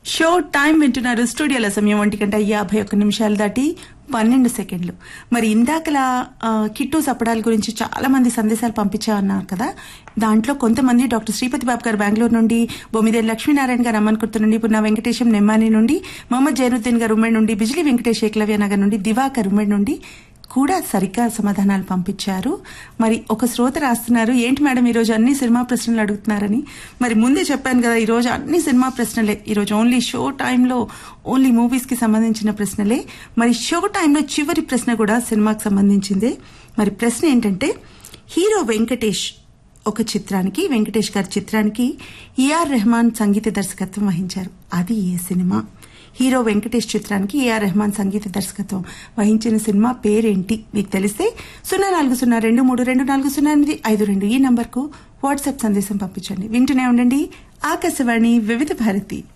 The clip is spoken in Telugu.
షో టైం వింటున్నారు స్టూడియోల సమయం ఒంటి గంట యాభై ఒక్క నిమిషాలు దాటి పన్నెండు సెకండ్లు మరి ఇందాకలా ఆ, కిట్టు సపడాల గురించి చాలా మంది సందేశాలు పంపించా అన్నారు కదా దాంట్లో కొంతమంది డాక్టర్ శ్రీపతి బాబు గారు బెంగళూరు నుండి బొమ్మిదేని లక్ష్మీనారాయణ గారు అమ్మన్కుర్తి నుండి పున్నా వెంకటేశం నెమ్మాని నుండి మహమ్మద్ జైనుద్దీన్ గారు ఉమ్మడి నుండి బిజిలీ వెంకటేష్ ఏకలవ్య నగర్ నుండి దివాకర్ ఉమ్మడి నుండి కూడా సరిగ్గా సమాధానాలు పంపించారు మరి ఒక శ్రోత రాస్తున్నారు ఏంటి మేడం ఈరోజు అన్ని సినిమా ప్రశ్నలు అడుగుతున్నారని మరి ముందే చెప్పాను కదా ఈరోజు అన్ని సినిమా ప్రశ్నలే ఈరోజు ఓన్లీ షో టైంలో ఓన్లీ మూవీస్ కి సంబంధించిన ప్రశ్నలే మరి షో టైంలో చివరి ప్రశ్న కూడా సినిమాకి సంబంధించిందే మరి ప్రశ్న ఏంటంటే హీరో వెంకటేష్ ఒక చిత్రానికి వెంకటేష్ గారి చిత్రానికి ఏఆర్ రెహమాన్ సంగీత దర్శకత్వం వహించారు అది ఏ సినిమా హీరో వెంకటేష్ చిత్రానికి ఏఆర్ రెహమాన్ సంగీత దర్శకత్వం వహించిన సినిమా పేరేంటి మీకు తెలిస్తే సున్నా నాలుగు సున్నా రెండు మూడు రెండు నాలుగు సున్నా ఎనిమిది ఐదు రెండు ఈ నంబర్కు వాట్సాప్ సందేశం పంపించండి వింటూనే ఉండండి ఆకాశవాణి వివిధ భారతి